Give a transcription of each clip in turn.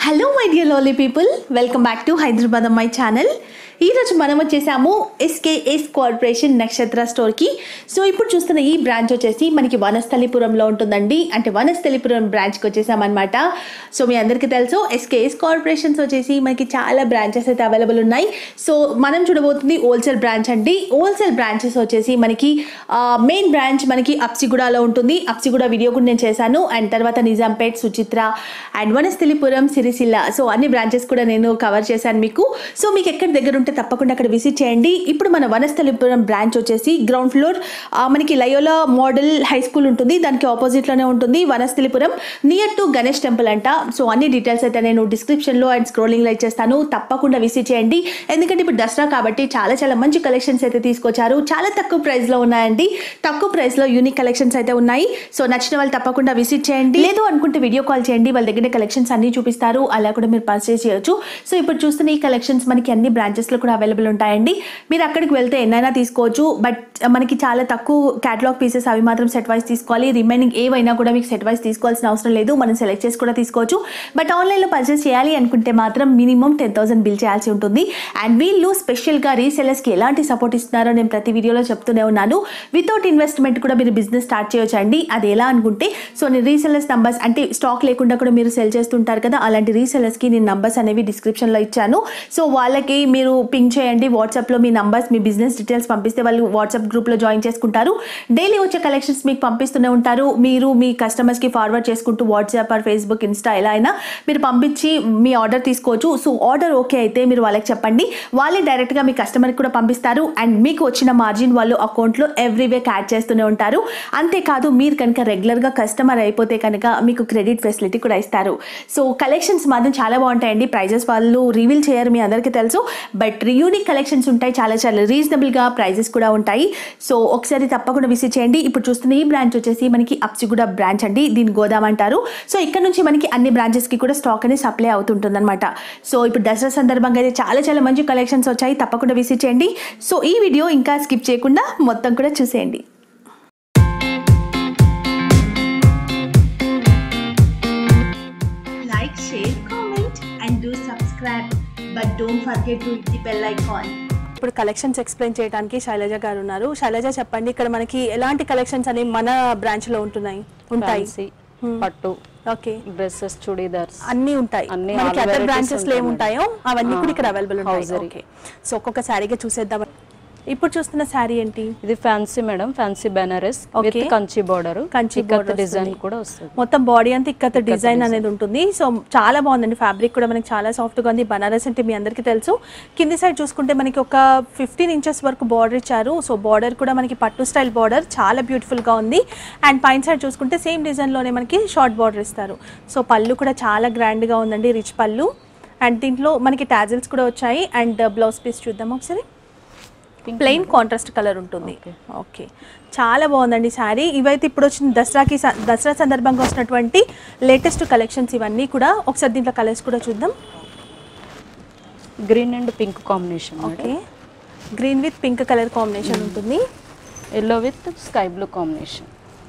Hello my dear lovely people welcome back to Hyderabad అమ్మాయి channel ఈరోజు మనం వచ్చేసాము ఎస్కేఎస్ కార్పొరేషన్ నక్షత్ర స్టోర్కి సో ఇప్పుడు చూస్తున్న ఈ బ్రాంచ్ వచ్చేసి మనకి వనస్థలిపురంలో ఉంటుందండి అంటే వనస్థలిపురం బ్రాంచ్కి వచ్చేసామన్నమాట సో మీ అందరికీ తెలుసు ఎస్కేఎస్ కార్పొరేషన్స్ వచ్చేసి మనకి చాలా బ్రాంచెస్ అయితే అవైలబుల్ ఉన్నాయి సో మనం చూడబోతుంది హోల్సేల్ బ్రాంచ్ అండి హోల్సేల్ బ్రాంచెస్ వచ్చేసి మనకి మెయిన్ బ్రాంచ్ మనకి అప్సిగూడలో ఉంటుంది అప్సిగూడ వీడియో కూడా నేను చేశాను అండ్ తర్వాత నిజాంపేట్ సుచిత్ర అండ్ వనస్థలిపురం సిరిసిల్ల సో అన్ని బ్రాంచెస్ కూడా నేను కవర్ చేశాను మీకు సో మీకు ఎక్కడ దగ్గర ఉంటే తప్పకుండా అక్కడ విజిట్ చేయండి ఇప్పుడు మన వనస్థలిపురం బ్రాంచ్ వచ్చేసి గ్రౌండ్ ఫ్లోర్ ఆ, మనకి లయోలా మోడల్ హై స్కూల్ ఉంటుంది దానికి ఆపోజిట్లోనే ఉంటుంది Vanasthalipuram near to Ganesh temple అంట సో అన్ని డీటెయిల్స్ అయితే నేను డిస్క్రిప్షన్లో అండ్ స్క్రోలింగ్లో ఇచ్చేస్తాను తప్పకుండా విజిట్ చేయండి ఎందుకంటే ఇప్పుడు దసరా కాబట్టి చాలా చాలా మంచి కలెక్షన్స్ అయితే తీసుకొచ్చారు చాలా తక్కువ ప్రైస్లో ఉన్నాయండి తక్కువ ప్రైస్లో యూనిక్ కలెక్షన్స్ అయితే ఉన్నాయి సో నచ్చిన వాళ్ళు తప్పకుండా విజిట్ చేయండి లేదు అనుకుంటే వీడియో కాల్ చేయండి వాళ్ళ దగ్గర కలెక్షన్స్ అన్ని చూపిస్తారు అలా కూడా మీరు పర్చేస్ చేయొచ్చు సో ఇప్పుడు చూస్తున్న ఈ కలెక్షన్స్ మనకి అన్ని బ్రాంచెస్లో కూడా అవైలబుల్ ఉంటాయండి మీరు అక్కడికి వెళ్తే ఎన్నైనా తీసుకోవచ్చు బట్ మనకి చాలా తక్కువ క్యాటలాగ్ పీసెస్ అవి మాత్రం సెట్ వైస్ తీసుకోవాలి రిమైనింగ్ ఏవైనా కూడా మీకు సెట్ వైస్ తీసుకోవాల్సిన అవసరం లేదు మనం సెలెక్ట్ చేసి కూడా తీసుకోవచ్చు బట్ ఆన్లైన్లో పర్చేస్ చేయాలి అనుకుంటే మాత్రం మినిమం టెన్ థౌసండ్ బిల్ చేయాల్సి ఉంటుంది అండ్ వీళ్ళు స్పెషల్గా రీసెలర్స్కి ఎలాంటి సపోర్ట్ ఇస్తున్నారో నేను ప్రతి వీడియోలో చెప్తూనే ఉన్నాను వితౌట్ ఇన్వెస్ట్మెంట్ కూడా మీరు బిజినెస్ స్టార్ట్ చేయొచ్చు అండి అది ఎలా అనుకుంటే సో నేను రీసెలర్స్ నంబర్స్ అంటే స్టాక్ లేకుండా కూడా మీరు సెల్ చేస్తుంటారు కదా అలాంటి రీసెలర్స్కి నేను నంబర్స్ అనేవి డిస్క్రిప్షన్లో ఇచ్చాను సో వాళ్ళకి మీరు పింక్ చేయండి వాట్సాప్లో మీ నంబర్స్ మీ బిజినెస్ డీటెయిల్స్ పంపిస్తే వాళ్ళు వాట్సాప్ గ్రూప్లో జాయిన్ చేసుకుంటారు డైలీ వచ్చే కలెక్షన్స్ మీకు పంపిస్తూనే ఉంటారు మీరు మీ కస్టమర్స్కి ఫార్వర్డ్ చేసుకుంటూ వాట్సాప్ ఆర్ ఫేస్బుక్ ఇన్స్టా ఎలా అయినా మీరు పంపించి మీ ఆర్డర్ తీసుకోవచ్చు సో ఆర్డర్ ఓకే అయితే మీరు వాళ్ళకి చెప్పండి వాళ్ళే డైరెక్ట్గా మీ కస్టమర్కి కూడా పంపిస్తారు అండ్ మీకు వచ్చిన మార్జిన్ వాళ్ళు అకౌంట్లో ఎవ్రీ వీక్ యాడ్ చేస్తూనే ఉంటారు అంతేకాదు మీరు కనుక రెగ్యులర్గా కస్టమర్ అయిపోతే కనుక మీకు క్రెడిట్ ఫెసిలిటీ కూడా ఇస్తారు సో కలెక్షన్స్ మాత్రం చాలా బాగుంటాయండి ప్రైజెస్ వాళ్ళు రివీల్ చేయరు మీ అందరికీ తెలుసు బట్ యూనిక్ కలెక్షన్స్ ఉంటాయి చాలా చాలా రీజనబుల్గా ప్రైజెస్ కూడా ఉంటాయి సో ఒకసారి తప్పకుండా విజిట్ చేయండి ఇప్పుడు చూస్తున్న ఈ బ్రాంచ్ వచ్చేసి మనకి అప్సిగూడ బ్రాంచ్ అండి దీని గోదాం అంటారు సో ఇక్కడ నుంచి మనకి అన్ని బ్రాంచెస్కి కూడా స్టాక్ అనేది సప్లై అవుతుంటుంది అనమాట సో ఇప్పుడు దసరా సందర్భంగా అయితే చాలా చాలా మంచి కలెక్షన్స్ వచ్చాయి తప్పకుండా విజిట్ చేయండి సో ఈ వీడియో ఇంకా స్కిప్ చేయకుండా మొత్తం కూడా చూసేయండి like, share, comment, and do subscribe. But don't forget to hit the bell icon. ఇప్పుడు కలెక్షన్స్ ఎక్స్ప్లెయిన్ చేయడానికి శైలజ గారు ఉన్నారు శైలజ చెప్పండి ఇక్కడ మనకి ఎలాంటి కలెక్షన్స్ అనేవి మన బ్రాంచ్ లో ఉంటున్నాయి ఉంటాయి ఫ్యాన్సీ పట్టు ఓకే డ్రెస్సెస్ చుడీదార్స్ అన్ని ఉంటాయి అన్ని మనకి all అదర్ varieties బ్రాంచెస్ లో ఉంటాయి ఏముంటాయో అవన్నీ కూడా ఇక్కడ అవైలబుల్ ఉంటాయి Hosiery. ఓకే సో ఒక్కొక్క శారీగా చూసేద్దాం ఇప్పుడు చూస్తున్న శారీ ఏంటి ఇది fancy madam fancy Benaras with Okay. Kanchi border Kanchi border design వస్తుంది. కూడా వస్తుంది మొత్తం బాడీ అంతా ఇక్కత డిజైన్ అనేది ఉంటుంది సో చాలా బాగుందండి ఫ్యాబ్రిక్ కూడా మనకి చాలా సాఫ్ట్గా ఉంది బనారస్ అంటే మీ అందరికీ తెలుసు కింది సైడ్ చూసుకుంటే మనకి ఒక ఫిఫ్టీన్ ఇంచెస్ వరకు బార్డర్ ఇచ్చారు సో బార్డర్ కూడా మనకి పట్టు స్టైల్ బార్డర్ చాలా బ్యూటిఫుల్గా ఉంది అండ్ పైన సైడ్ చూసుకుంటే సేమ్ డిజైన్లోనే మనకి షార్ట్ బార్డర్ ఇస్తారు సో పళ్ళు కూడా చాలా గ్రాండ్గా ఉందండి రిచ్ పళ్ళు అండ్ దీంట్లో మనకి టాజిల్స్ కూడా వచ్చాయి అండ్ బ్లౌజ్ పీస్ చూద్దాం ఒకసారి ప్లెయిన్ కాంట్రాస్ట్ కలర్ ఉంటుంది ఓకే చాలా బాగుందండి శారీ ఇవైతే ఇప్పుడు వచ్చిన దసరాకి స- దసరా సందర్భంగా వచ్చినటువంటి లేటెస్ట్ కలెక్షన్స్ ఇవన్నీ కూడా ఒకసారి దీంట్లో కలర్స్ కూడా చూద్దాం green and pink combination okay green with pink colour combination ఉంటుంది yellow with sky blue combination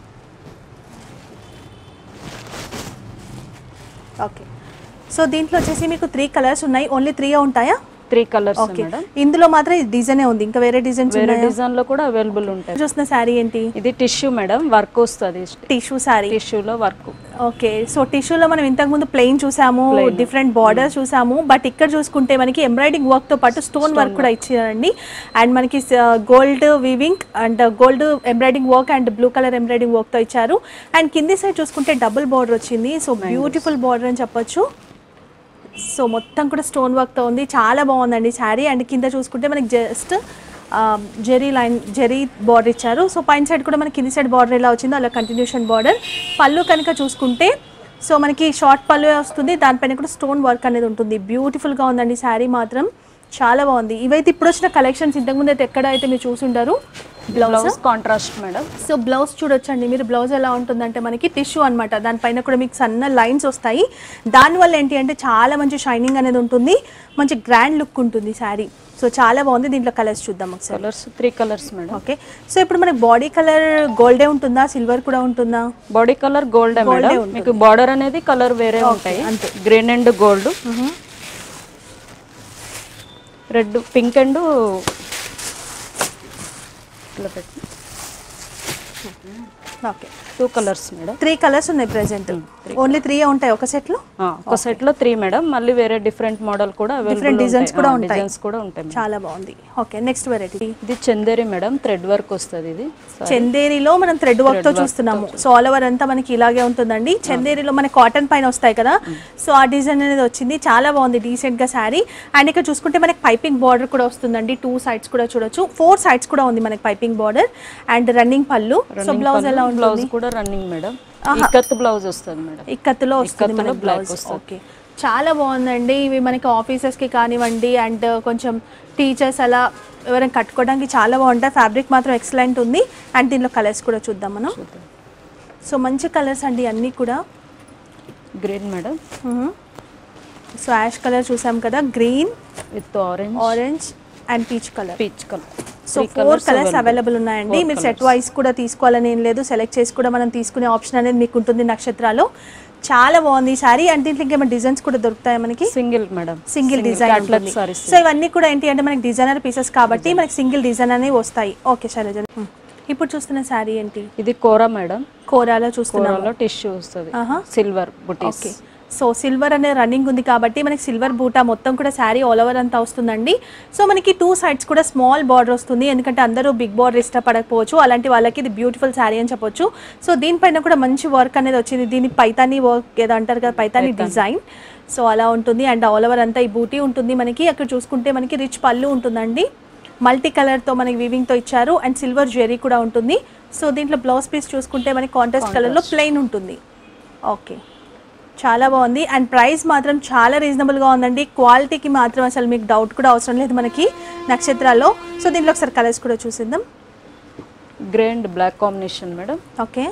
okay so దీంట్లో వచ్చేసి మీకు త్రీ కలర్స్ ఉన్నాయి ఓన్లీ త్రీ ఉంటాయా త్రీ కలర్స్ ఓకే మేడం ఇందులో మాత్రం డిజైనే ఉంది ఇంకా వేరే డిజైన్స్ వేరే ఉన్నాయా డిజైన్ లో కూడా అవైలబుల్ ఉంటాయి చూస్తున్న శారీ ఏంటి ఇది టిష్యూ మేడం వర్క్ వస్తుంది టిష్యూ శారీ టిష్యూలో వర్క్ ఓకే సో టిష్యూలో మనం ఇంతకుముందు ప్లెయిన్ చూసాము Plain. డిఫరెంట్ బార్డర్ చూసాము బట్ ఇక్కడ చూసుకుంటే మనకి ఎంబ్రాయిడింగ్ వర్క్ తో పాటు స్టోన్ వర్క్ కూడా ఇచ్చారండి అండ్ మనకి gold weaving and gold embroiding work and blue colour embroiding work తో ఇచ్చారు అండ్ కింది సైడ్ చూసుకుంటే డబుల్ బార్డర్ వచ్చింది సో బ్యూటిఫుల్ బార్డర్ అని చెప్పొచ్చు సో మొత్తం కూడా స్టోన్ వర్క్తో ఉంది చాలా బాగుందండి శారీ అండ్ కింద చూసుకుంటే మనకి just zari line zari border ఇచ్చారు సో పైన సైడ్ కూడా మనకి కింది సైడ్ బార్డర్ ఎలా వచ్చిందో అలా కంటిన్యూషన్ బార్డర్ పళ్ళు కనుక చూసుకుంటే సో మనకి షార్ట్ పళ్ళు వస్తుంది దానిపైన కూడా స్టోన్ వర్క్ అనేది ఉంటుంది బ్యూటిఫుల్గా ఉందండి శారీ మాత్రం చాలా బాగుంది ఇవైతే ఇప్పుడు వచ్చిన కలెక్షన్స్ ఇంతకుముందు అయితే ఎక్కడ అయితే మీరు చూసుంటారు blouse blouse contrast madam so blouse చూడొచ్చండి మీరు బ్లౌజ్ ఎలా ఉంటుందంటే మనకి టిష్యూ అనమాట దానిపైన కూడా మీకు సన్న లైన్స్ వస్తాయి దానివల్ల ఏంటి అంటే చాలా మంచి షైనింగ్ అనేది ఉంటుంది మంచి గ్రాండ్ లుక్ ఉంటుంది శారీ సో చాలా బాగుంది దీంట్లో కలర్స్ చూద్దాం ఒకసారి colours three colours madam okay so ఇప్పుడు మనకి బాడీ కలర్ గోల్డే ఉంటుందా సిల్వర్ కూడా ఉంటుందా బాడీ కలర్ గోల్డ్ మేడం మీకు బార్డర్ అనేది కలర్ వేరే ఉంటాయి green and gold red pink and ఇట్లా పెట్టి okay two colours madam three colours ఉన్నాయి ప్రెసెంట్ ఓన్లీ త్రీ ఉంటాయి ఒక సెట్లో ఆ, ఒక సెట్ లో త్రీ మేడం మళ్ళీ వేరే డిఫరెంట్ మోడల్ కూడా Different designs కూడా ఉంటాయి. డిజైన్స్ కూడా ఉంటాయి మేడం. చాలా బాగుంది ఓకే నెక్స్ట్ వెరైటీ ఇది చందేరి మేడం థ్రెడ్ వర్క్ వస్తుంది ఇది చందేరిలో మనం థ్రెడ్ వర్క్ తో చూస్తున్నాము సో ఆల్ ఓవర్ అంతా మనకి ఇలాగే ఉంటుందండి చందేరిలో మనకి కాటన్ పైన వస్తాయి కదా సో ఆ డిజైన్ అనేది వచ్చింది చాలా బాగుంది డీసెంట్ గా శారీ అండ్ ఇక్కడ చూసుకుంటే మనకి పైపింగ్ బార్డర్ కూడా వస్తుందండి టూ సైడ్స్ కూడా చూడొచ్చు ఫోర్ సైడ్స్ కూడా ఉంది మనకి పైపింగ్ బార్డర్ అండ్ రన్నింగ్ పళ్ళు సో బ్లౌజ్ ఎలా బ్లౌజ్ ఉంటుంది కూడా రన్నింగ్ మేడం ఇక్కత్ బ్లౌజ్ వస్తుంది మేడం ఇక్కత్తులో వస్తుంది ఇక్కత్తులో మనకి black బ్లౌజ్ వస్తుంది. ఓకే చాలా బాగుందండి ఇవి మనకి ఆఫీసెస్కి కానివ్వండి అండ్ కొంచెం టీచర్స్ అలా ఎవరైనా కట్టుకోవడానికి చాలా బాగుంటాయి ఫ్యాబ్రిక్ మాత్రం ఎక్సలెంట్ ఉంది అండ్ దీనిలో కలర్స్ కూడా చూద్దాం మనం సో మంచి కలర్స్ అండి అన్నీ కూడా green madam so ash colour చూసాం కదా green with orange orange and peach colour peach colour so four colours available ఉన్నాయండి మీరు సెట్ వైస్ కూడా తీసుకోవాలని ఏం లేదు సెలెక్ట్ చేసి కూడా మనం తీసుకునే ఆప్షన్ అనేది మీకు ఉంటుంది నక్షత్రాలు చాలా బాగుంది ఈ సారీ అండ్ దీంట్లో ఇంకేమైనా డిజైన్స్ కూడా దొరుకుతాయి మనకి single madam single design catalogue sarees so ఇవన్నీ కూడా ఏంటి అంటే మనకి డిజైనర్ పీసెస్ కాబట్టి మనకి సింగిల్ డిజైన్ అనేవి వస్తాయి ఓకే శైలజ Hmm. ఇప్పుడు చూస్తున్న శారీ ఏంటి ఇది కోరా మేడం కోరాలో చూస్తున్నాం కోరాలో టిష్యూ వస్తుంది ఆహా. సిల్వర్ బుటీస్ ఓకే సో సిల్వర్ అనే రన్నింగ్ ఉంది కాబట్టి మనకి సిల్వర్ బూటా మొత్తం కూడా శారీ ఆల్ ఓవర్ అంతా వస్తుందండి సో మనకి టూ సైడ్స్ కూడా స్మాల్ బార్డర్ వస్తుంది ఎందుకంటే అందరూ బిగ్ బార్డర్ ఇష్టపడకపోవచ్చు అలాంటి వాళ్ళకి ఇది బ్యూటిఫుల్ శారీ అని చెప్పొచ్చు సో దీనిపైన కూడా మంచి వర్క్ అనేది వచ్చింది దీని పైతాని వర్క్ ఏదో అంటారు కదా పైతాని డిజైన్ సో అలా ఉంటుంది అండ్ ఆల్ ఓవర్ అంతా ఈ బూటీ ఉంటుంది మనకి అక్కడ చూసుకుంటే మనకి రిచ్ పళ్ళు ఉంటుందండి మల్టీ కలర్తో మనకి వీవింగ్తో ఇచ్చారు అండ్ సిల్వర్ జెరీ కూడా ఉంటుంది సో దీంట్లో బ్లౌజ్ పీస్ చూసుకుంటే మనకి కాంట్రాస్ట్ కలర్లో ప్లెయిన్ ఉంటుంది ఓకే చాలా బాగుంది అండ్ ప్రైస్ మాత్రం చాలా రీజనబుల్గా ఉందండి క్వాలిటీకి మాత్రం అసలు మీకు డౌట్ కూడా అవసరం లేదు మనకి నక్షత్రాల్లో సో దీంట్లో ఒకసారి కలర్స్ కూడా చూసిద్దాం grey and black combination madam okay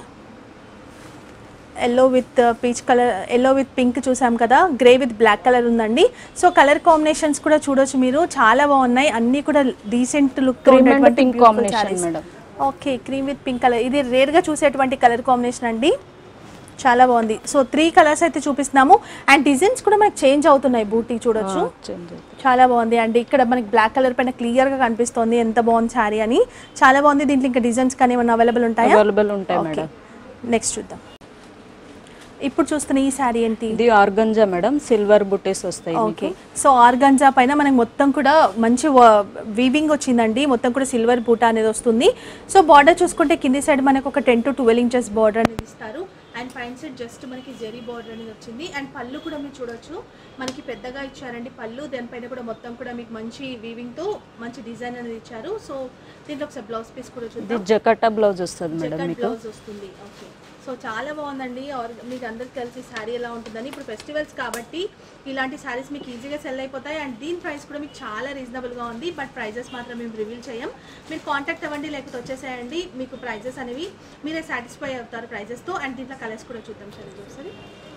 yellow with peach colour yellow with pink చూసాం కదా గ్రే విత్ బ్లాక్ కలర్ ఉందండి సో కలర్ కాంబినేషన్స్ కూడా చూడొచ్చు మీరు చాలా బాగున్నాయి అన్నీ కూడా decent look Cream and pink combination, madam. Okay cream with pink colour ఇది రేర్గా చూసేటువంటి కలర్ కాంబినేషన్ అండి చాలా బాగుంది సో త్రీ కలర్స్ అయితే చూపిస్తున్నాము అండ్ డిజైన్స్ కూడా మనకి చేంజ్ అవుతున్నాయి బూటీ చూడొచ్చు చేంజ్ చాలా బాగుంది అండ్ ఇక్కడ మనకి బ్లాక్ కలర్ పైన క్లియర్గా కనిపిస్తుంది ఎంత బాగుంది శారీ అని చాలా బాగుంది దీంట్లో ఇంకా డిజైన్స్ కానీ ఏమన్నా అవైలబుల్ ఉంటాయా అవైలబుల్ ఉంటాయి ఓకే మేడం నెక్స్ట్ చూద్దాం ఇప్పుడు చూస్తున్న ఈ శారీ ఏంటి ఇది ఆర్గంజా మేడం సిల్వర్ బుటీస్ వస్తాయి ఓకే సో ఆర్గంజా పైన మనకి మొత్తం కూడా మంచి వీవింగ్ వచ్చిందండి మొత్తం కూడా సిల్వర్ బూటా అనేది వస్తుంది సో బార్డర్ చూసుకుంటే కింది సైడ్ మనకు ఒక ten to twelve inches border అనేది ఇస్తారు అండ్ పైన సైడ్ జస్ట్ మనకి జెరీ బార్డర్ అనేది వచ్చింది అండ్ పళ్ళు కూడా మీరు చూడొచ్చు మనకి పెద్దగా ఇచ్చారండి పళ్ళు దానిపైన కూడా మొత్తం కూడా మీకు మంచి వీవింగ్ తో మంచి డిజైన్ అనేది ఇచ్చారు సో దీంట్లో ఒకసారి బ్లౌజ్ పీస్ కూడా ఇది చూద్దాం జకటా బ్లౌజ్ వస్తుంది మేడం జకాట్ మీకు బ్లౌజ్ వస్తుంది ఓకే సో చాలా బాగుందండి ఆర్ మీకు అందరికి కలిసి శారీ ఎలా ఉంటుందని ఇప్పుడు ఫెస్టివల్స్ కాబట్టి ఇలాంటి శారీస్ మీకు ఈజీగా సెల్ అయిపోతాయి అండ్ దీని ప్రైస్ కూడా మీకు చాలా రీజనబుల్గా ఉంది బట్ ప్రైజెస్ మాత్రం మేము రివీల్ చేయం మీరు కాంటాక్ట్ అవ్వండి లేకపోతే వచ్చేసేయండి మీకు ప్రైజెస్ అనేవి మీరే సాటిస్ఫై అవుతారు ప్రైజెస్తో అండ్ దీంట్లో కలర్స్ కూడా చూద్దాం సరే ఒకసారి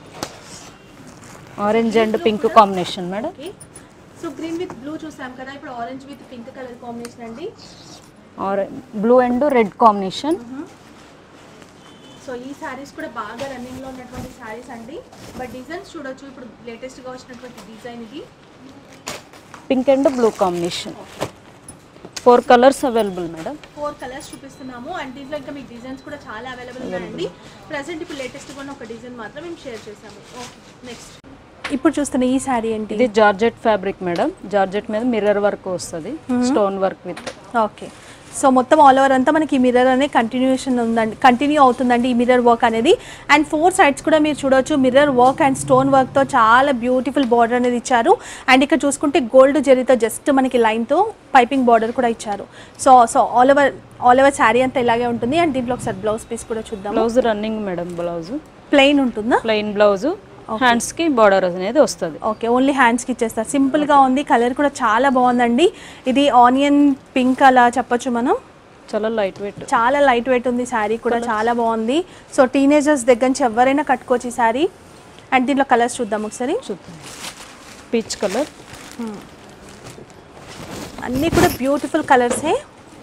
orange and pink combination madam okay so green with blue చూసాం కదా ఇప్పుడు orange with pink colour combination అండి orange blue and red combination so ఈ శారీస్ కూడా బాగా రన్నింగ్లో ఉన్నటువంటి శారీస్ అండి బట్ డిజైన్స్ చూడొచ్చు ఇప్పుడు లేటెస్ట్గా వచ్చినటువంటి డిజైన్ ఇది pink and blue combination four colours available madam four colours చూపిస్తున్నాము అండ్ దీంట్లో ఇంకా మీకు డిజైన్స్ కూడా చాలా అవైలబుల్ ఉన్నాయండి ప్రజెంట్ ఇప్పుడు లేటెస్ట్గా ఉన్న ఒక డిజైన్ మాత్రం మేము షేర్ చేసాము ఓకే నెక్స్ట్ ఇప్పుడు చూస్తున్న ఈ శారీ ఏంటి ఇది జార్జెట్ ఫ్యాబ్రిక్ మేడం జార్జెట్ మీద మిర్రర్ వర్క్ వస్తుంది stone work with okay so మొత్తం ఆల్ ఓవర్ అంతా మనకి ఈ మిర్రర్ అనే కంటిన్యూషన్ ఉందండి కంటిన్యూ అవుతుందండి ఈ మిర్రర్ వర్క్ అనేది అండ్ ఫోర్ సైడ్స్ కూడా మీరు చూడొచ్చు మిర్రర్ వర్క్ అండ్ స్టోన్ వర్క్తో చాలా బ్యూటిఫుల్ బార్డర్ అనేది ఇచ్చారు అండ్ ఇక్కడ చూసుకుంటే గోల్డ్ జరీతో జస్ట్ మనకి లైన్తో పైపింగ్ బార్డర్ కూడా ఇచ్చారు so so all over all over saree అంతా ఇలాగే ఉంటుంది అండ్ దీంట్లో ఒకసారి బ్లౌజ్ పీస్ కూడా చూద్దాం blouse running madam blouse plain ఉంటుందా ప్లెయిన్ బ్లౌజ్ హ్యాండ్స్ కి బార్డర్ అనేది వస్తుంది ఓకే ఓన్లీ హ్యాండ్స్కి ఇచ్చేస్తారు సింపుల్గా ఉంది కలర్ కూడా చాలా బాగుందండి ఇది ఆనియన్ పింక్ అలా చెప్పొచ్చు మనం చాలా లైట్ వెయిట్ చాలా లైట్ వెయిట్ ఉంది శారీ కూడా చాలా బాగుంది సో టీనేజర్స్ దగ్గర నుంచి ఎవరైనా కట్టుకోవచ్చు ఈ శారీ అండ్ దీంట్లో కలర్స్ చూద్దాం ఒకసారి చూద్దాం పీచ్ కలర్ అన్నీ కూడా బ్యూటిఫుల్ కలర్సే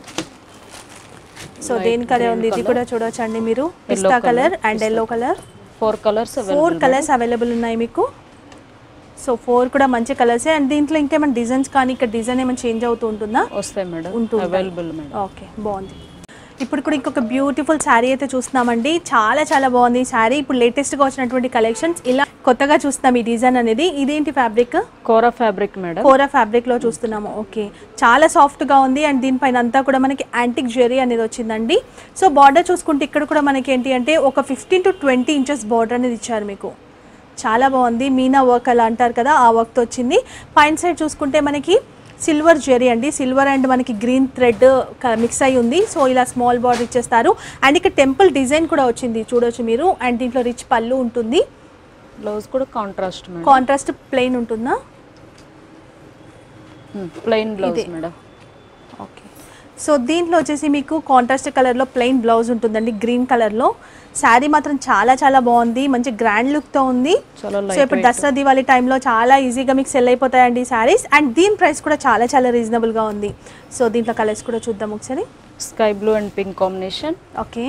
సో దేని కలర్ ఉంది ఇది కూడా చూడొచ్చండి మీరు పిస్తా colour and yellow colour four colours four colours available ఉన్నాయి మీకు సో ఫోర్ కూడా మంచి కలర్సే అండ్ దీంట్లో ఇంకేమైనా డిజైన్స్ కానీ ఇక్కడ డిజైన్ ఏమైనా చేంజ్ అవుతూ ఉంటుందా వస్తాయి మేడం ఉంటుంది. అవైలబుల్ మేడం ఓకే బాగుంది ఇప్పుడు కూడా ఇంకొక బ్యూటిఫుల్ శారీ అయితే చూస్తున్నామండి చాలా చాలా బాగుంది ఈ శారీ ఇప్పుడు లేటెస్ట్గా వచ్చినటువంటి కలెక్షన్స్ ఇలా కొత్తగా చూస్తున్నాం ఈ డిజైన్ అనేది ఇదేంటి fabric kora fabric madam kora fabric లో చూస్తున్నాము ఓకే చాలా సాఫ్ట్ గా ఉంది అండ్ దీనిపైన అంతా కూడా మనకి యాంటిక్ జ్యువెరీ అనేది వచ్చిందండి సో బార్డర్ చూసుకుంటే ఇక్కడ కూడా మనకి ఏంటి అంటే ఒక fifteen to twenty inches border అనేది ఇచ్చారు మీకు చాలా బాగుంది మీనా వర్క్ అలా అంటారు కదా ఆ వర్క్తో వచ్చింది పైన సైడ్ చూసుకుంటే మనకి సిల్వర్ జ్యువెరీ అండి సిల్వర్ అండ్ మనకి గ్రీన్ థ్రెడ్ మిక్స్ అయి ఉంది సో ఇలా స్మాల్ బార్డర్ ఇచ్చేస్తారు అండ్ ఇక్కడ టెంపుల్ డిజైన్ కూడా వచ్చింది చూడొచ్చు మీరు అండ్ దీంట్లో రిచ్ పళ్ళు ఉంటుంది బ్లౌజ్ కూడా కాంట్రాస్ట్ మేడం కాంట్రాస్ట్ ప్లెయిన్ ఉంటుందా plain blouse madam okay so దీంట్లో వచ్చేసి మీకు కాంట్రాస్ట్ కలర్లో ప్లెయిన్ బ్లౌజ్ ఉంటుందండి గ్రీన్ కలర్లో శారీ మాత్రం చాలా చాలా బాగుంది మంచి గ్రాండ్ లుక్తో ఉంది చాలా సో లైట్ ఇప్పుడు దసరా దివాళీ టైంలో చాలా ఈజీగా మీకు సెల్ అయిపోతాయండి శారీస్ అండ్ దీని ప్రైస్ కూడా చాలా చాలా రీజనబుల్గా ఉంది సో దీంట్లో కలర్స్ కూడా చూద్దాం ఒకసారి sky blue and pink combination okay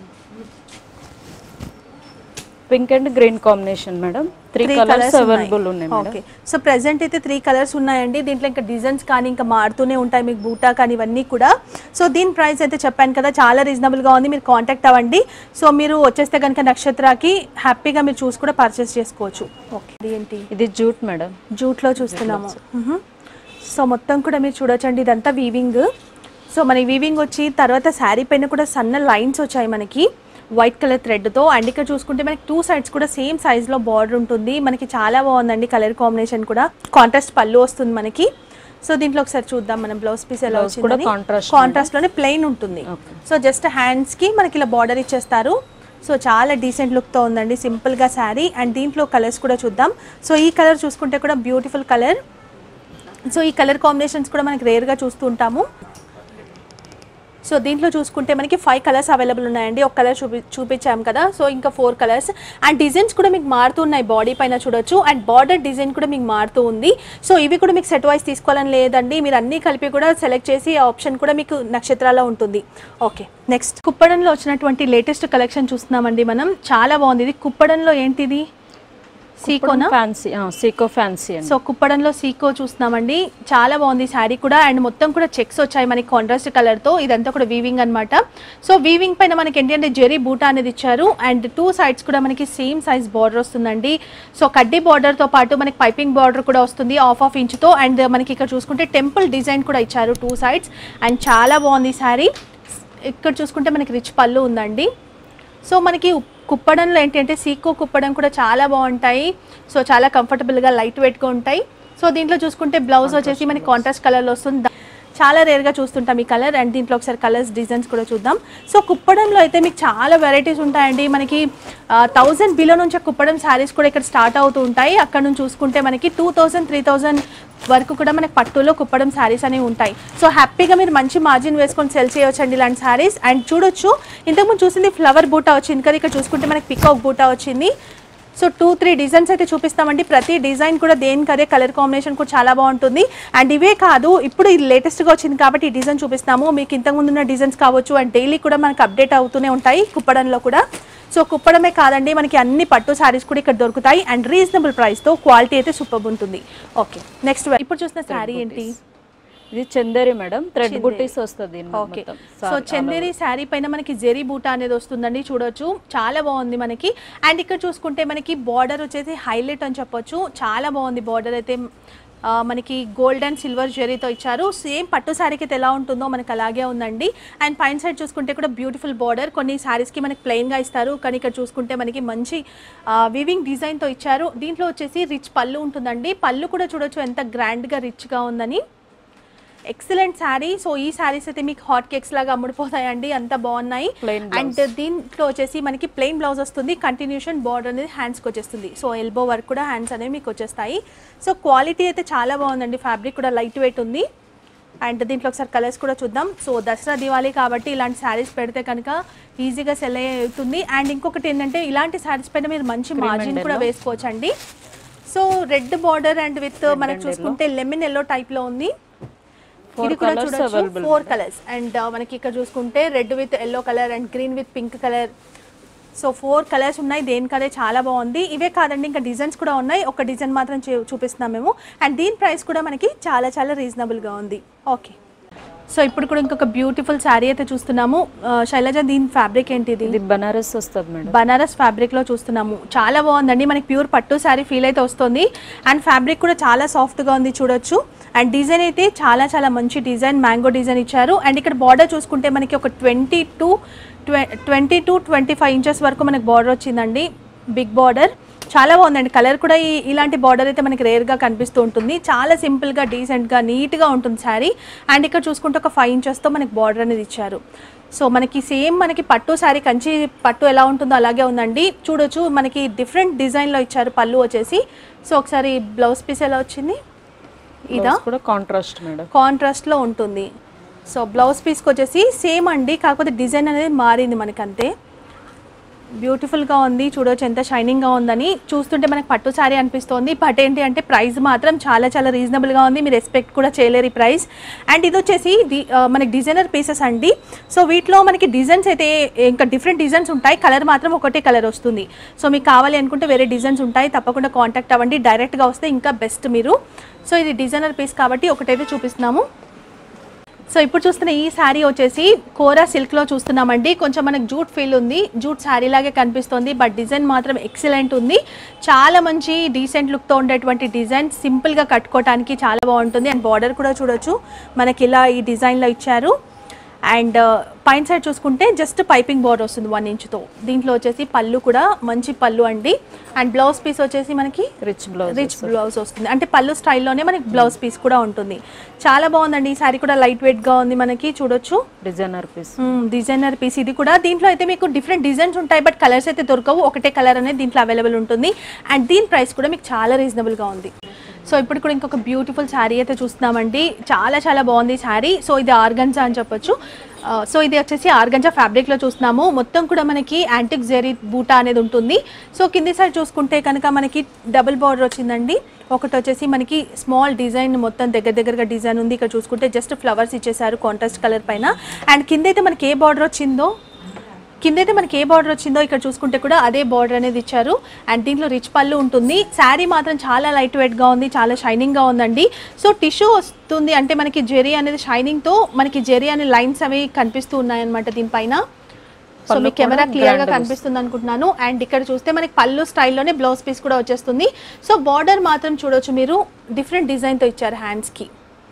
pink and green combination madam three three colours available ఉన్నాయి మేడం ఓకే సో ప్రెసెంట్ అయితే త్రీ కలర్స్ ఉన్నాయండి దీంట్లో ఇంకా డిజైన్స్ కానీ ఇంకా మారుతూనే ఉంటాయి మీకు బూటా కానీ ఇవన్నీ కూడా సో దీని ప్రైస్ అయితే చెప్పాను కదా చాలా రీజనబుల్గా ఉంది మీరు కాంటాక్ట్ అవ్వండి సో మీరు వచ్చేస్తే కనుక నక్షత్రాకి హ్యాపీగా మీరు చూసి కూడా పర్చేస్ చేసుకోవచ్చు ఓకే ఇది ఏంటి ఇది జూట్ మేడం జూట్లో చూస్తున్నాము మ్హూ. సో మొత్తం కూడా మీరు చూడొచ్చండి ఇదంతా వీవింగ్ సో మన వీవింగ్ వచ్చి తర్వాత శారీ పైన కూడా సన్న లైన్స్ వచ్చాయి మనకి వైట్ కలర్ థ్రెడ్తో అండ్ ఇక్కడ చూసుకుంటే మనకి టూ సైడ్స్ కూడా సేమ్ సైజ్లో బార్డర్ ఉంటుంది మనకి చాలా బాగుందండి కలర్ కాంబినేషన్ కూడా కాంట్రాస్ట్ పళ్ళు వస్తుంది మనకి సో దీంట్లో ఒకసారి చూద్దాం మనం బ్లౌజ్ పీస్ ఎలా Blouse కూడా వచ్చింది contrast కాంట్రాస్ట్ లోనే ప్లెయిన్ ఉంటుంది Okay. సో జస్ట్ హ్యాండ్స్ కి మనకి ఇలా బార్డర్ ఇచ్చేస్తారు సో చాలా డీసెంట్ లుక్తో ఉందండి సింపుల్గా శారీ అండ్ దీంట్లో కలర్స్ కూడా చూద్దాం సో ఈ కలర్ చూసుకుంటే కూడా బ్యూటిఫుల్ కలర్ సో ఈ కలర్ కాంబినేషన్స్ కూడా మనకి రేర్గా చూస్తూ ఉంటాము సో దీంట్లో చూసుకుంటే మనకి ఫైవ్ కలర్స్ అవైలబుల్ ఉన్నాయండి ఒక కలర్ చూపి చూపించాం కదా సో ఇంకా ఫోర్ కలర్స్ అండ్ డిజైన్స్ కూడా మీకు మారుతున్నాయి బాడీ పైన చూడొచ్చు అండ్ బార్డర్ డిజైన్ కూడా మీకు మారుతూ ఉంది సో ఇవి కూడా మీకు సెట్ వైస్ తీసుకోవాలని లేదండి మీరు అన్నీ కలిపి కూడా సెలెక్ట్ చేసి ఆప్షన్ కూడా మీకు నక్షత్రాల్లో ఉంటుంది ఓకే నెక్స్ట్ కుప్పడంలో వచ్చినటువంటి లేటెస్ట్ కలెక్షన్ చూస్తున్నామండి మనం చాలా బాగుంది ఇది కుప్పడంలో ఏంటిది సీకోనా ఫ్యాన్సీ సీకో ఫ్యాన్సీ అండి సో కుప్పడంలో సీకో చూస్తున్నామండి చాలా బాగుంది శారీ కూడా అండ్ మొత్తం కూడా చెక్స్ వచ్చాయి మనకి కాంట్రాస్ట్ కలర్తో ఇదంతా కూడా వీవింగ్ అన్నమాట సో వీవింగ్ పైన మనకి ఏంటి అంటే జెరీ బూటా అనేది ఇచ్చారు అండ్ టూ సైడ్స్ కూడా మనకి సేమ్ సైజ్ బార్డర్ వస్తుందండి సో కడ్డీ బార్డర్తో పాటు మనకి పైపింగ్ బార్డర్ కూడా వస్తుంది ఆఫ్ ఆఫ్ ఇంచ్తో అండ్ మనకి ఇక్కడ చూసుకుంటే టెంపుల్ డిజైన్ కూడా ఇచ్చారు టూ సైడ్స్ అండ్ చాలా బాగుంది శారీ ఇక్కడ చూసుకుంటే మనకి రిచ్ పళ్ళు ఉందండి సో మనకి ఉప్- కుప్పడంలో ఏంటంటే సీకో కుప్పడం కూడా చాలా బాగుంటాయి సో చాలా కంఫర్టబుల్గా లైట్ వెయిట్గా ఉంటాయి సో దీంట్లో చూసుకుంటే బ్లౌజ్ వచ్చేసి మనకి కాంట్రాస్ట్ కలర్లో వస్తుంది దా- చాలా రేర్గా చూస్తుంటాం ఈ కలర్ అండ్ దీంట్లో ఒకసారి కలర్స్ డిజైన్స్ కూడా చూద్దాం సో కుప్పడంలో అయితే మీకు చాలా వెరైటీస్ ఉంటాయండి మనకి థౌజండ్ బిలో నుంచి కుప్పడం శారీస్ కూడా ఇక్కడ స్టార్ట్ అవుతూ ఉంటాయి అక్కడ నుంచి చూసుకుంటే మనకి టూ థౌజండ్ త్రీ థౌజండ్ వరకు కూడా మనకి పట్టులో కుప్పడం శారీస్ అనేవి ఉంటాయి సో హ్యాపీగా మీరు మంచి మార్జిన్ వేసుకొని సెల్ చేయొచ్చండి ఇలాంటి శారీస్ అండ్ చూడొచ్చు ఇంతకుముందు చూసింది ఫ్లవర్ బూటా వచ్చింది కదా ఇక్కడ చూసుకుంటే మనకి పికాక్ బూటా వచ్చింది సో టూ త్రీ డిజైన్స్ అయితే చూపిస్తామండి ప్రతి డిజైన్ కూడా దేనికి అదే కలర్ కాంబినేషన్ కూడా చాలా బాగుంటుంది అండ్ ఇవే కాదు ఇప్పుడు ఇది లేటెస్ట్గా వచ్చింది కాబట్టి ఈ డిజైన్ చూపిస్తాము మీకు ఇంతకుముందు ఉన్న డిజైన్స్ కావచ్చు అండ్ డైలీ కూడా మనకి అప్డేట్ అవుతూనే ఉంటాయి కుప్పడంలో కూడా సో కుప్పడమే కాదండి మనకి అన్ని పట్టు శారీస్ కూడా ఇక్కడ దొరుకుతాయి అండ్ రీజనబుల్ ప్రైస్తో క్వాలిటీ అయితే సూపర్ ఉంటుంది ఓకే నెక్స్ట్ ఇప్పుడు చూసిన శారీ ఏంటి ఇది చందేరి మేడం థ్రెడ్ బుట్టీస్ వస్తుంది దీని మీద ఓకే మొత్తం. సో చందేరి శారీ పైన మనకి జెరీ బూటా అనేది వస్తుందండి చూడొచ్చు చాలా బాగుంది మనకి అండ్ ఇక్కడ చూసుకుంటే మనకి బార్డర్ వచ్చేసి హైలైట్ అని చెప్పొచ్చు చాలా బాగుంది బార్డర్ అయితే ఆ, మనకి గోల్డ్ అండ్ సిల్వర్ జెరీతో ఇచ్చారు సేమ్ పట్టు శారీకి అయితే ఎలా ఉంటుందో మనకి అలాగే ఉందండి అండ్ పైన సైడ్ చూసుకుంటే కూడా బ్యూటిఫుల్ బార్డర్ కొన్ని శారీస్కి మనకి ప్లెయిన్గా ఇస్తారు కానీ ఇక్కడ చూసుకుంటే మనకి మంచి వివింగ్ డిజైన్తో ఇచ్చారు దీంట్లో వచ్చేసి రిచ్ పళ్ళు ఉంటుందండి పళ్ళు కూడా చూడొచ్చు ఎంత గ్రాండ్గా రిచ్గా ఉందని ఎక్సలెంట్ శారీ సో ఈ శారీస్ అయితే మీకు హాట్ కేక్స్ లాగా అమ్ముడిపోతాయండి అంత బాగున్నాయి Plain blouse. అండ్ దీంట్లో వచ్చేసి మనకి ప్లెయిన్ బ్లౌజ్ వస్తుంది కంటిన్యూషన్ బార్డర్ అనేది హ్యాండ్స్కి వచ్చేస్తుంది సో ఎల్బో వర్క్ కూడా హ్యాండ్స్ అనేవి మీకు వచ్చేస్తాయి సో క్వాలిటీ అయితే చాలా బాగుందండి ఫ్యాబ్రిక్ కూడా లైట్ వెయిట్ ఉంది అండ్ దీంట్లో ఒకసారి కలర్స్ కూడా చూద్దాం సో దసరా దివాళీ కాబట్టి ఇలాంటి శారీస్ పెడితే కనుక ఈజీగా సెల్ అవుతుంది అండ్ ఇంకొకటి ఏంటంటే ఇలాంటి శారీస్ పైన మీరు మంచి మార్జిన్ కూడా వేసుకోవచ్చు అండి so red border and with మనకు చూసుకుంటే లెమన్ ఎల్లో టైప్లో ఉంది Four ఇది కూడా colours చూడొచ్చు available ఫోర్ కలర్స్ అండ్ మనకి ఇక్కడ చూసుకుంటే red with yellow colour and green with pink colour so four colours ఉన్నాయి దేనికదే చాలా బాగుంది ఇవే కాదండి ఇంకా డిజైన్స్ కూడా ఉన్నాయి ఒక డిజైన్ మాత్రం చూ- చూపిస్తున్నాం మేము అండ్ దీని ప్రైస్ కూడా మనకి చాలా చాలా రీజనబుల్గా ఉంది ఓకే సో ఇప్పుడు కూడా ఇంకొక బ్యూటిఫుల్ శారీ అయితే చూస్తున్నాము ఆ, శైలజ దీని ఫ్యాబ్రిక్ ఏంటి ఇది ఇది బనారస్ వస్తుంది మేడం బనారస్ ఫ్యాబ్రిక్ లో చూస్తున్నాము చాలా బాగుందండి మనకి ప్యూర్ పట్టు శారీ ఫీల్ అయితే వస్తుంది అండ్ ఫ్యాబ్రిక్ కూడా చాలా సాఫ్ట్ గా ఉంది చూడొచ్చు అండ్ డిజైన్ అయితే చాలా చాలా మంచి డిజైన్ మ్యాంగో డిజైన్ ఇచ్చారు అండ్ ఇక్కడ బార్డర్ చూసుకుంటే మనకి ఒక twenty two twenty two twenty five inches వరకు మనకి బార్డర్ వచ్చిందండి బిగ్ బార్డర్ చాలా బాగుందండి కలర్ కూడా ఈ ఇలాంటి బార్డర్ అయితే మనకి రేర్గా కనిపిస్తూ ఉంటుంది చాలా సింపుల్గా డీసెంట్గా నీట్గా ఉంటుంది శారీ అండ్ ఇక్కడ చూసుకుంటే ఒక ఫైవ్ ఇంచెస్తో మనకి బార్డర్ అనేది ఇచ్చారు సో మనకి సేమ్ మనకి పట్టు శారీ కంచి పట్టు ఎలా ఉంటుందో అలాగే ఉందండి చూడొచ్చు మనకి డిఫరెంట్ డిజైన్లో ఇచ్చారు పళ్ళు వచ్చేసి సో ఒకసారి బ్లౌజ్ పీస్ ఎలా వచ్చింది ఇదా Blouse కూడా కాంట్రాస్ట్ మేడం కాంట్రాస్ట్లో ఉంటుంది సో బ్లౌజ్ పీస్కి వచ్చేసి సేమ్ అండి కాకపోతే డిజైన్ అనేది మారింది మనకి అంతే బ్యూటిఫుల్గా ఉంది చూడొచ్చు ఎంత షైనింగ్గా ఉందని చూస్తుంటే మనకి పట్టు శారీ అనిపిస్తోంది బట్ ఏంటి అంటే ప్రైస్ మాత్రం చాలా చాలా రీజనబుల్గా ఉంది మీరు ఎక్స్పెక్ట్ కూడా చేయలేరు ఈ ప్రైస్ అండ్ ఇది వచ్చేసి ది- ఆ, మనకి డిజైనర్ పీసెస్ అండి సో వీటిలో మనకి డిజైన్స్ అయితే ఇంకా డిఫరెంట్ డిజైన్స్ ఉంటాయి కలర్ మాత్రం ఒకటే కలర్ వస్తుంది సో మీకు కావాలి అనుకుంటే వేరే డిజైన్స్ ఉంటాయి తప్పకుండా కాంటాక్ట్ అవ్వండి డైరెక్ట్గా వస్తే ఇంకా బెస్ట్ మీరు సో ఇది డిజైనర్ పీస్ కాబట్టి ఒకటైతే చూపిస్తున్నాము సో ఇప్పుడు చూస్తున్న ఈ శారీ వచ్చేసి కోరా సిల్క్లో చూస్తున్నామండి కొంచెం మనకు జూట్ ఫీల్ ఉంది జూట్ శారీ లాగే కనిపిస్తుంది బట్ డిజైన్ మాత్రం ఎక్సలెంట్ ఉంది చాలా మంచి డీసెంట్ లుక్తో ఉండేటువంటి డిజైన్ సింపుల్గా కట్టుకోవడానికి చాలా బాగుంటుంది అండ్ బార్డర్ కూడా చూడొచ్చు మనకి ఇలా ఈ డిజైన్లో ఇచ్చారు అండ్ పైన సైడ్ చూసుకుంటే జస్ట్ పైపింగ్ బోర్డర్ వస్తుంది వన్ ఇంచ్తో దీంట్లో వచ్చేసి పళ్ళు కూడా మంచి పళ్ళు అండి అండ్ బ్లౌజ్ పీస్ వచ్చేసి మనకి రిచ్ బ్లౌజ్ రిచ్ బ్లౌజ్ వస్తుంది అంటే పళ్ళు స్టైల్లోనే మనకి బ్లౌజ్ పీస్ కూడా ఉంటుంది చాలా బాగుందండి ఈ శారీ కూడా లైట్ వెయిట్గా ఉంది మనకి చూడొచ్చు డిజైనర్ పీస్ డిజైనర్ పీస్ ఇది కూడా దీంట్లో అయితే మీకు డిఫరెంట్ డిజైన్స్ ఉంటాయి బట్ కలర్స్ అయితే దొరకవు ఒకటే కలర్ అనేది దీంట్లో అవైలబుల్ ఉంటుంది అండ్ దీని ప్రైస్ కూడా మీకు చాలా రీజనబుల్గా ఉంది సో ఇప్పుడు కూడా ఇంకొక బ్యూటిఫుల్ శారీ అయితే చూస్తున్నామండి చాలా చాలా బాగుంది శారీ సో ఇది ఆర్గన్జా అని చెప్పొచ్చు ఆ, సో ఇది వచ్చేసి ఆర్గంజా ఫ్యాబ్రిక్లో చూస్తున్నాము మొత్తం కూడా మనకి యాంటిక్ జెరీ బూటా అనేది ఉంటుంది సో కింది సైడ్ చూసుకుంటే కనుక మనకి డబుల్ బార్డర్ వచ్చిందండి ఒకటి వచ్చేసి మనకి స్మాల్ డిజైన్ మొత్తం దగ్గర దగ్గరగా డిజైన్ ఉంది ఇక్కడ చూసుకుంటే జస్ట్ ఫ్లవర్స్ ఇచ్చేసారు కాంట్రాస్ట్ కలర్ పైన అండ్ కింద అయితే మనకి ఏ బార్డర్ వచ్చిందో కిందైతే మనకి ఏ బార్డర్ వచ్చిందో ఇక్కడ చూసుకుంటే కూడా అదే బార్డర్ అనేది ఇచ్చారు అండ్ దీంట్లో రిచ్ పళ్ళు ఉంటుంది శారీ మాత్రం చాలా లైట్ వెయిట్గా ఉంది చాలా షైనింగ్గా ఉందండి సో టిష్యూ వస్తుంది అంటే మనకి జెరీ అనేది షైనింగ్తో మనకి జెరీ అనే లైన్స్ అవి కనిపిస్తూ ఉన్నాయన్నమాట దీనిపైన సో పళ్ళు మీ కెమెరా కూడా క్లియర్ గా grand కనిపిస్తుంది అనుకుంటున్నాను అండ్ ఇక్కడ చూస్తే మనకి పళ్ళు స్టైల్లోనే బ్లౌజ్ పీస్ కూడా వచ్చేస్తుంది సో బార్డర్ మాత్రం చూడొచ్చు మీరు డిఫరెంట్ డిజైన్తో ఇచ్చారు హ్యాండ్స్కి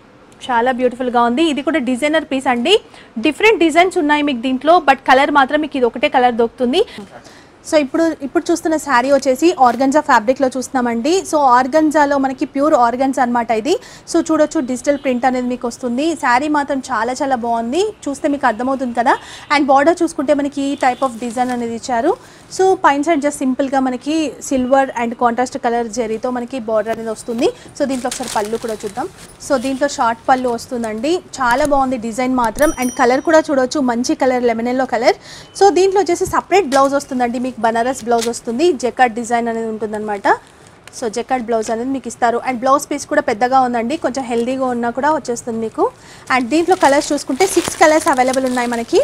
చాలా బ్యూటిఫుల్గా ఉంది ఇది కూడా డిజైనర్ పీస్ అండి డిఫరెంట్ డిజైన్స్ ఉన్నాయి మీకు దీంట్లో బట్ కలర్ మాత్రం మీకు ఇది ఒకటే కలర్ దొరుకుతుంది సో ఇప్పుడు ఇప్పుడు చూస్తున్న శారీ వచ్చేసి ఆర్గన్జా ఫ్యాబ్రిక్లో చూస్తున్నామండి సో ఆర్గన్జాలో మనకి ప్యూర్ ఆర్గన్స్ అన్నమాట ఇది సో చూడొచ్చు డిజిటల్ ప్రింట్ అనేది మీకు వస్తుంది శారీ మాత్రం చాలా చాలా బాగుంది చూస్తే మీకు అర్థమవుతుంది కదా అండ్ బార్డర్ చూసుకుంటే మనకి ఈ టైప్ ఆఫ్ డిజైన్ అనేది ఇచ్చారు సో పైన సైడ్ జస్ట్ సింపుల్గా మనకి సిల్వర్ అండ్ కాంట్రాస్ట్ కలర్ జెరీతో మనకి బార్డర్ అనేది వస్తుంది సో దీంట్లో ఒకసారి పళ్ళు కూడా చూద్దాం సో దీంట్లో షార్ట్ పళ్ళు వస్తుందండి చాలా బాగుంది డిజైన్ మాత్రం అండ్ కలర్ కూడా చూడొచ్చు మంచి colour lemon yellow colour so దీంట్లో వచ్చేసి సపరేట్ బ్లౌజ్ వస్తుందండి మీకు బనారస్ బ్లౌజ్ వస్తుంది జెకాట్ డిజైన్ అనేది ఉంటుందన్నమాట సో జెకాట్ బ్లౌజ్ అనేది మీకు ఇస్తారు అండ్ బ్లౌజ్ పీస్ కూడా పెద్దగా ఉందండి కొంచెం హెల్దీగా ఉన్నా కూడా వచ్చేస్తుంది మీకు అండ్ దీంట్లో కలర్స్ చూసుకుంటే సిక్స్ కలర్స్ అవైలబుల్ ఉన్నాయి మనకి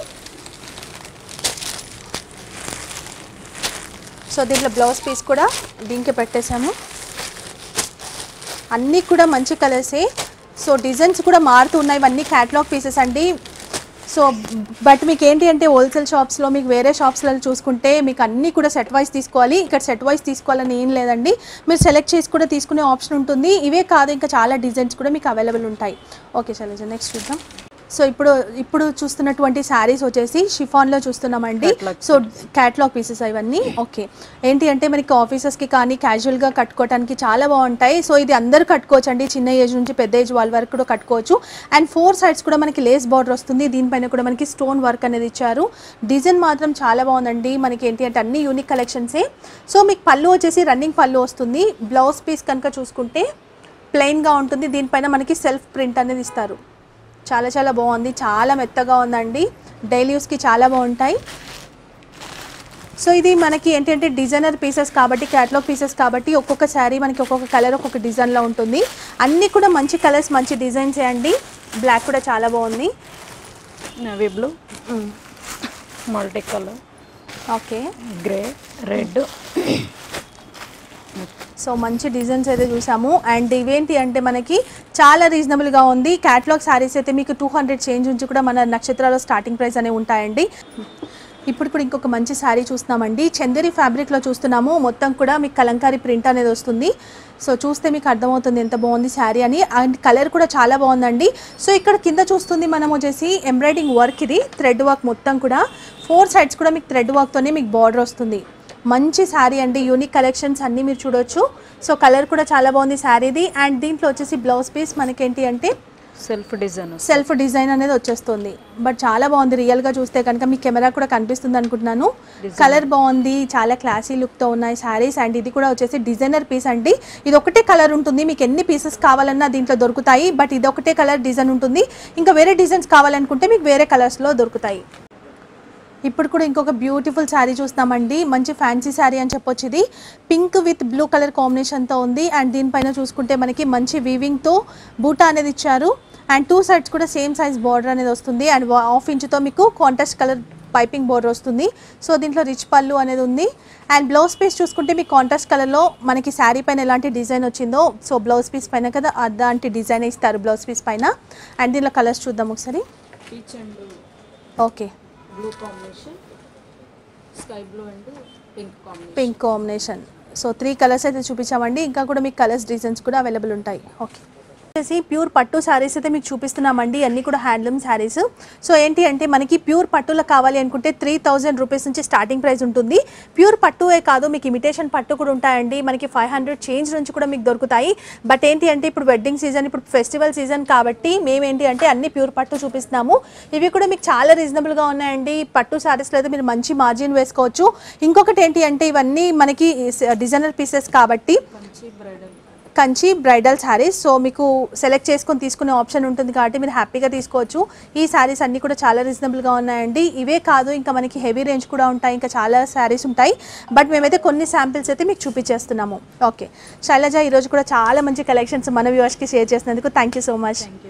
సో దీంట్లో బ్లౌజ్ పీస్ కూడా దీనికి పెట్టేశాము అన్నీ కూడా మంచి కలర్సే సో డిజైన్స్ కూడా మారుతూ ఉన్నాయి ఇవన్నీ క్యాటలాగ్ పీసెస్ అండి సో బట్ మీకు ఏంటి అంటే హోల్సేల్ షాప్స్లో మీకు వేరే షాప్స్లో చూసుకుంటే మీకు అన్నీ కూడా సెట్ వైస్ తీసుకోవాలి ఇక్కడ సెట్ వైస్ తీసుకోవాలని ఏం లేదండి మీరు సెలెక్ట్ చేసి కూడా తీసుకునే ఆప్షన్ ఉంటుంది ఇవే కాదు ఇంకా చాలా డిజైన్స్ కూడా మీకు అవైలబుల్ ఉంటాయి ఓకే శైలజ నెక్స్ట్ చూద్దాం సో ఇప్పుడు ఇప్పుడు చూస్తున్నటువంటి శారీస్ వచ్చేసి షిఫాన్లో చూస్తున్నామండి Catalog సో క్యాట్లాగ్ పీసెస్ ఇవన్నీ ఓకే ఏంటి అంటే మనకి ఆఫీసెస్కి కానీ క్యాజువల్గా కట్టుకోవడానికి చాలా బాగుంటాయి సో ఇది అందరూ కట్టుకోవచ్చు అండి చిన్న ఏజ్ నుంచి పెద్ద ఏజ్ వాళ్ళ వరకు కూడా కట్టుకోవచ్చు అండ్ ఫోర్ సైడ్స్ కూడా మనకి లేస్ బార్డర్ వస్తుంది దీనిపైన కూడా మనకి స్టోన్ వర్క్ అనేది ఇచ్చారు డిజైన్ మాత్రం చాలా బాగుందండి మనకి ఏంటి అంటే అన్ని యూనిక్ కలెక్షన్సే సో మీకు పళ్ళు వచ్చేసి రన్నింగ్ పళ్ళు వస్తుంది బ్లౌజ్ పీస్ కనుక చూసుకుంటే ప్లెయిన్గా ఉంటుంది దీనిపైన మనకి సెల్ఫ్ ప్రింట్ అనేది ఇస్తారు చాలా చాలా బాగుంది చాలా మెత్తగా ఉందండి డైలీ యూస్కి చాలా బాగుంటాయి సో ఇది మనకి ఏంటంటే డిజైనర్ పీసెస్ కాబట్టి క్యాటలాగ్ పీసెస్ కాబట్టి ఒక్కొక్క శారీ మనకి ఒక్కొక్క కలర్ ఒక్కొక్క డిజైన్లో ఉంటుంది అన్నీ కూడా మంచి కలర్స్ మంచి డిజైన్స్ అండి బ్లాక్ కూడా చాలా బాగుంది navy blue multi colour okay grey red so మంచి డిజైన్స్ అయితే చూసాము అండ్ ఇవేంటి అంటే మనకి చాలా రీజనబుల్గా ఉంది క్యాటలాగ్ శారీస్ అయితే మీకు టూ హండ్రెడ్ చేంజ్ నుంచి కూడా మన నక్షత్రాలు స్టార్టింగ్ ప్రైస్ అనేవి ఉంటాయండి ఇప్పుడు కూడా ఇంకొక మంచి శారీ చూస్తున్నామండి చందేరి ఫ్యాబ్రిక్లో చూస్తున్నాము మొత్తం కూడా మీకు కలంకారీ ప్రింట్ అనేది వస్తుంది సో చూస్తే మీకు అర్థమవుతుంది ఎంత బాగుంది శారీ అని అండ్ కలర్ కూడా చాలా బాగుందండి సో ఇక్కడ కింద చూస్తుంది మనం వచ్చేసి ఎంబ్రాయిడింగ్ వర్క్ ఇది థ్రెడ్ వర్క్ మొత్తం కూడా ఫోర్ సైడ్స్ కూడా మీకు థ్రెడ్ వర్క్తోనే మీకు బార్డర్ వస్తుంది మంచి శారీ అండి యూనిక్ కలెక్షన్స్ అన్నీ మీరు చూడొచ్చు సో కలర్ కూడా చాలా బాగుంది శారీది అండ్ దీంట్లో వచ్చేసి బ్లౌజ్ పీస్ మనకేంటి అంటే సెల్ఫ్ డిజైన్ సెల్ఫ్ డిజైన్ అనేది వచ్చేస్తుంది బట్ చాలా బాగుంది రియల్గా చూస్తే కనుక మీ కెమెరా కూడా కనిపిస్తుంది అనుకుంటున్నాను కలర్ బాగుంది చాలా క్లాసీ లుక్తో ఉన్నాయి శారీస్ అండ్ ఇది కూడా వచ్చేసి డిజైనర్ పీస్ అండి ఇది ఒకటే కలర్ ఉంటుంది మీకు ఎన్ని పీసెస్ కావాలన్నా దీంట్లో దొరుకుతాయి బట్ ఇది ఒకటే కలర్ డిజైన్ ఉంటుంది ఇంకా వేరే డిజైన్స్ కావాలనుకుంటే మీకు వేరే కలర్స్లో దొరుకుతాయి ఇప్పుడు కూడా ఇంకొక బ్యూటిఫుల్ శారీ చూస్తున్నామండి మంచి ఫ్యాన్సీ శారీ అని చెప్పొచ్చు ఇది పింక్ విత్ బ్లూ కలర్ కాంబినేషన్తో ఉంది అండ్ దీనిపైన చూసుకుంటే మనకి మంచి వీవింగ్తో బూటా అనేది ఇచ్చారు అండ్ టూ సైడ్స్ కూడా సేమ్ సైజ్ బార్డర్ అనేది వస్తుంది అండ్ హాఫ్ ఇంచ్తో మీకు కాంట్రాస్ట్ కలర్ పైపింగ్ బోర్డర్ వస్తుంది సో దీంట్లో రిచ్ పళ్ళు అనేది ఉంది అండ్ బ్లౌజ్ పీస్ చూసుకుంటే మీకు కాంట్రాస్ట్ కలర్లో మనకి శారీ పైన ఎలాంటి డిజైన్ వచ్చిందో సో బ్లౌజ్ పీస్ పైన కదా అలాంటి డిజైన్ ఇస్తారు బ్లౌజ్ పీస్ పైన అండ్ దీనిలో కలర్స్ చూద్దాం ఒకసారి peach and okay blue combination sky blue and pink combination pink combination so three colours అయితే చూపించామండి ఇంకా కూడా మీకు కలర్స్ డిజైన్స్ కూడా అవైలబుల్ ఉంటాయి ఓకే వచ్చేసి ప్యూర్ పట్టు శారీస్ అయితే మీకు చూపిస్తున్నామండి అన్నీ కూడా హ్యాండ్లూమ్ శారీస్ సో ఏంటి అంటే మనకి ప్యూర్ పట్టులో కావాలి అనుకుంటే త్రీ థౌజండ్ రూపీస్ నుంచి స్టార్టింగ్ ప్రైస్ ఉంటుంది ప్యూర్ పట్టువే కాదు మీకు ఇమిటేషన్ పట్టు కూడా ఉంటాయండి మనకి ఫైవ్ హండ్రెడ్ చేంజ్ నుంచి కూడా మీకు దొరుకుతాయి బట్ ఏంటి అంటే ఇప్పుడు వెడ్డింగ్ సీజన్ ఇప్పుడు ఫెస్టివల్ సీజన్ కాబట్టి మేమేంటి అంటే అన్ని ప్యూర్ పట్టు చూపిస్తున్నాము ఇవి కూడా మీకు చాలా రీజనబుల్గా ఉన్నాయండి పట్టు శారీస్లో అయితే మీరు మంచి మార్జిన్ వేసుకోవచ్చు ఇంకొకటి ఏంటి అంటే ఇవన్నీ మనకి డిజైనర్ పీసెస్ కాబట్టి మంచి bridal Kanchi bridal saris so మీకు సెలెక్ట్ చేసుకొని తీసుకునే ఆప్షన్ ఉంటుంది కాబట్టి మీరు హ్యాపీగా తీసుకోవచ్చు ఈ శారీస్ అన్నీ కూడా చాలా రీజనబుల్గా ఉన్నాయండి ఇవే కాదు ఇంకా మనకి హెవీ రేంజ్ కూడా ఉంటాయి ఇంకా చాలా శారీస్ ఉంటాయి బట్ మేమైతే కొన్ని శాంపిల్స్ అయితే మీకు చూపించేస్తున్నాము ఓకే శైలజ ఈరోజు కూడా చాలా మంచి కలెక్షన్స్ మన వ్యూవర్స్కి షేర్ చేసినందుకు thank you so much thank